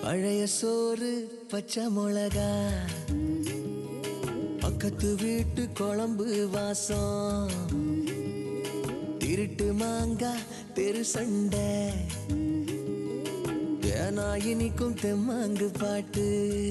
பழைய சோறு பச்சை மிளகா பக்கத்து வீட்டு குழம்பு வாசம் திருட்டு மாங்கா தெரு சண்டை ஏனா இனிக்கும் தெம்மாங்கு பாட்டு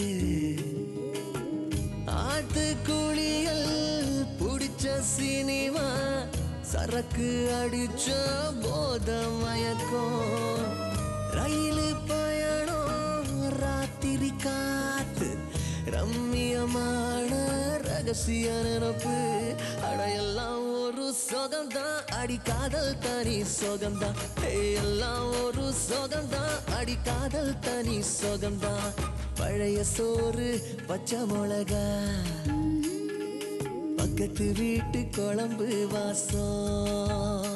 ஆட்டு குளியல் புடிச்ச சினிமா சரக்கு அடிச்ச போத மயக்கம் ரயில் பயணம் ராத்திரி காத்து ரம்மியமான ரகசிய நினப்பு அடையெல்லாம் ஒரு சொகம்தான் அடி காதல் தனி சொகம்தான் ஏய், எல்லாம் ஒரு சொகம்தான் அடி காதல் தனி சொகம்தான் பழைய சோறு பச்சை மிளகா பக்கத்து வீட்டு குழம்பு வாசம்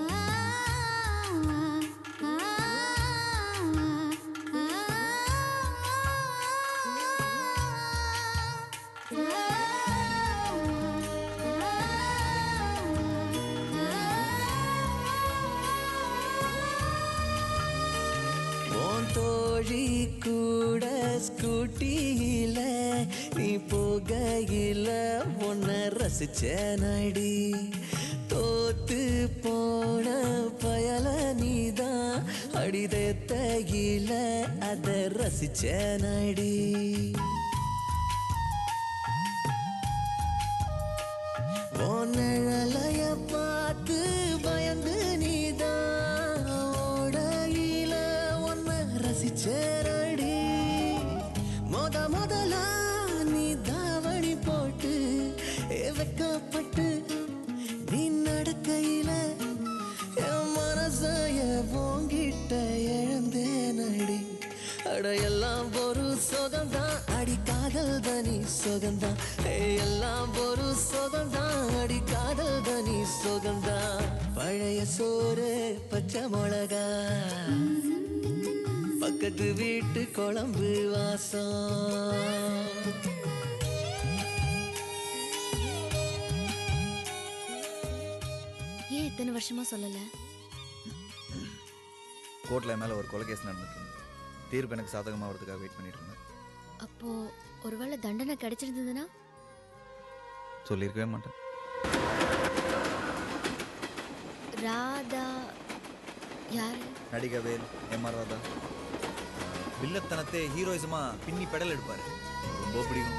உன் தோழி கூட ஸ்கூட்டியில நீ போகையில உன்னை ரசிச்ச நடி தோத்து போன பயல நீதான் அடிதத்தையில அத ரசிச்ச நடி நிழலைய பார்த்து பயந்து நீதான் ஓடையில ஒன்ன ரசிச்சேரடி முத முதலா நீ தாவணி போட்டு ஏ வெக்கப்பட்டு நீ நடக்கையில என் மனசைய போங்கிட்ட இழந்தேனடி அட எல்லாம் ஒரு சுகம்தான் அடி காதல் தனி சுகம்தான் ஏய், எல்லாம் ஒரு சுகம்தான் அடி காதல் தனி சுகம்தான் பழைய சோறு பச்சை மிளகா பக்கத்து வீட்டு குழம்பு வாசம் ஏன் இத்தனை வருஷமா சொல்லல கோர்ட்டில் மேலே ஒரு கொலை கேஸ் நடந்துட்டு இருந்தது தீர்ப்பு எனக்கு சாதகமாக வரதுக்காக வெயிட் பண்ணிட்டு இருந்தேன் அப்போ ஒருவேளை தண்டனை கிடைச்சிருந்ததுன்னா சொல்லியிருக்கவே மாட்டேன் ராதா யாரு நடிகை வேல் எம்ஆர் ராதா வில்லத்தனத்தை ஹீரோயிசமாக பின்னி பெடல் எடுப்பார் ரொம்ப பிடிக்கும்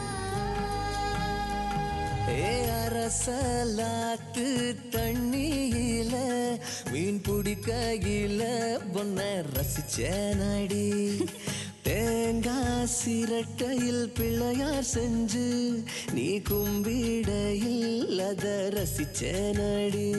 ஏ அரசலாத்து தண்ணியில மீன் பிடிக்கையில பொன்ன ரசிச்சேனடி தேங்காய் சிரட்டையில் பிள்ளையார் செஞ்சு நீ கும்பிடையில் அத ரசிச்சேனடி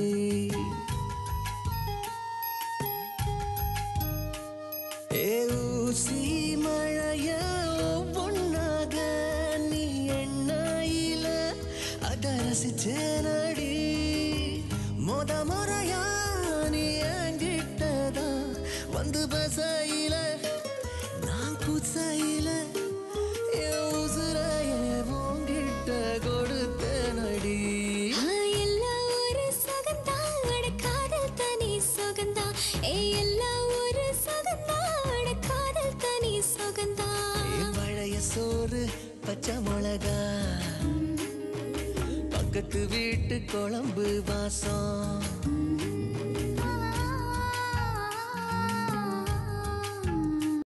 ஏ ஊசி மழைய ஒவ்வொன்னாக நீ எண்ணாயில அத ரசிச்சேனடி மொத முறையா நீ என்கிட்டதா வந்து பசையில நான் குசையில என் உசுரைய உங்கிட்ட கொடுத்தனடி எல்லாம் ஒரு சுகந்தான் அட காதல் தனி சுகந்தான் ஏ எல்லாம் ஒரு சுகந்தான் அட காதல் தனி சுகந்தான் ஏ பழைய சோறு பச்சை மிளகா பக்கத்து வீட்டு குழம்பு வாசம்